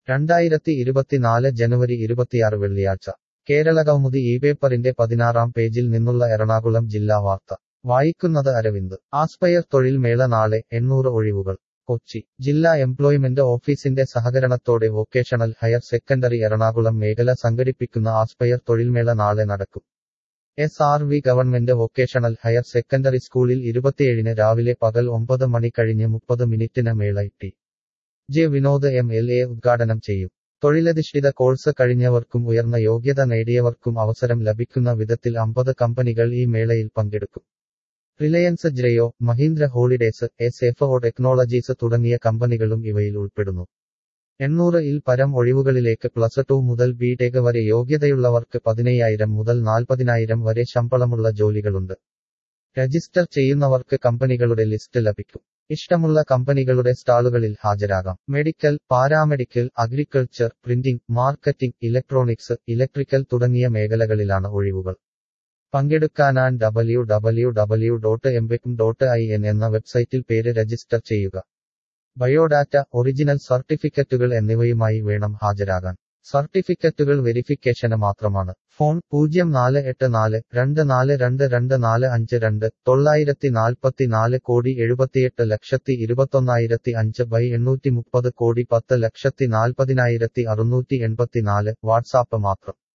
രണ്ടായിരത്തി ഇരുപത്തിനാല് ജനുവരി ഇരുപത്തിയാറ് വെള്ളിയാഴ്ച കേരളകൗമുദി ഈ പേപ്പറിന്റെ പതിനാറാം പേജിൽ നിന്നുള്ള എറണാകുളം ജില്ലാ വാർത്ത വായിക്കുന്നത് അരവിന്ദ് ആസ്പയർ തൊഴിൽ മേള നാളെ എണ്ണൂറ് ഒഴിവുകൾ കൊച്ചി ജില്ലാ എംപ്ലോയ്മെന്റ് ഓഫീസിന്റെ സഹകരണത്തോടെ വൊക്കേഷണൽ ഹയർ സെക്കൻഡറി എറണാകുളം മേഖല സംഘടിപ്പിക്കുന്ന ആസ്പയർ തൊഴിൽമേള നാളെ നടക്കും S R V government vocational higher secondary സ്കൂളിൽ ഇരുപത്തിയേഴിന് രാവിലെ പകൽ ഒമ്പത് മണി കഴിഞ്ഞ് മുപ്പത് മിനിറ്റിന് മേള T J Vinod M L A ഉദ്ഘാടനം ചെയ്യും തൊഴിലധിഷ്ഠിത കോഴ്സ് കഴിഞ്ഞവർക്കും ഉയർന്ന യോഗ്യത നേടിയവർക്കും അവസരം ലഭിക്കുന്ന വിധത്തിൽ അമ്പത് കമ്പനികൾ ഈ മേളയിൽ പങ്കെടുക്കും Reliance Jio Mahindra holidays S F O technologies തുടങ്ങിയ കമ്പനികളും ഇവയിൽ ഉൾപ്പെടുന്നു എണ്ണൂറ് ഇൽ പരം ഒഴിവുകളിലേക്ക് പ്ലസ് ടു മുതൽ ബി ടെക് വരെ യോഗ്യതയുള്ളവർക്ക് പതിനയ്യായിരം മുതൽ നാൽപ്പതിനായിരം വരെ ശമ്പളമുള്ള ജോലികളുണ്ട് രജിസ്റ്റർ ചെയ്യുന്നവർക്ക് കമ്പനികളുടെ ലിസ്റ്റ് ലഭിക്കും ഇഷ്ടമുള്ള കമ്പനികളുടെ സ്റ്റാളുകളിൽ ഹാജരാകാം medical paramedical agriculture printing marketing electronics electrical തുടങ്ങിയ മേഖലകളിലാണ് ഒഴിവുകൾ പങ്കെടുക്കാനാൻ ഡബ്ല്യു ഡബ്ല്യു ഡബ്ല്യു ഡോട്ട് എംബെക്കും ഡോട്ട് ഐ എൻ എന്ന വെബ്സൈറ്റിൽ പേര് രജിസ്റ്റർ ചെയ്യുക ബയോഡാറ്റ ഒറിജിനൽ സർട്ടിഫിക്കറ്റുകൾ എന്നിവയുമായി വേണം ഹാജരാകാൻ സർട്ടിഫിക്കറ്റുകൾ വെരിഫിക്കേഷന് മാത്രമാണ് ഫോൺ പൂജ്യം നാല് എട്ട് നാല് രണ്ട് നാല് രണ്ട് രണ്ട് നാല് അഞ്ച് രണ്ട് തൊള്ളായിരത്തി നാൽപ്പത്തി നാല് കോടി എഴുപത്തിയെട്ട് ലക്ഷത്തി ഇരുപത്തൊന്നായിരത്തി അഞ്ച് ബൈ എണ്ണൂറ്റി മുപ്പത് കോടി പത്ത് ലക്ഷത്തി നാൽപ്പതിനായിരത്തി അറുന്നൂറ്റി എൺപത്തിനാല് വാട്സാപ്പ് മാത്രം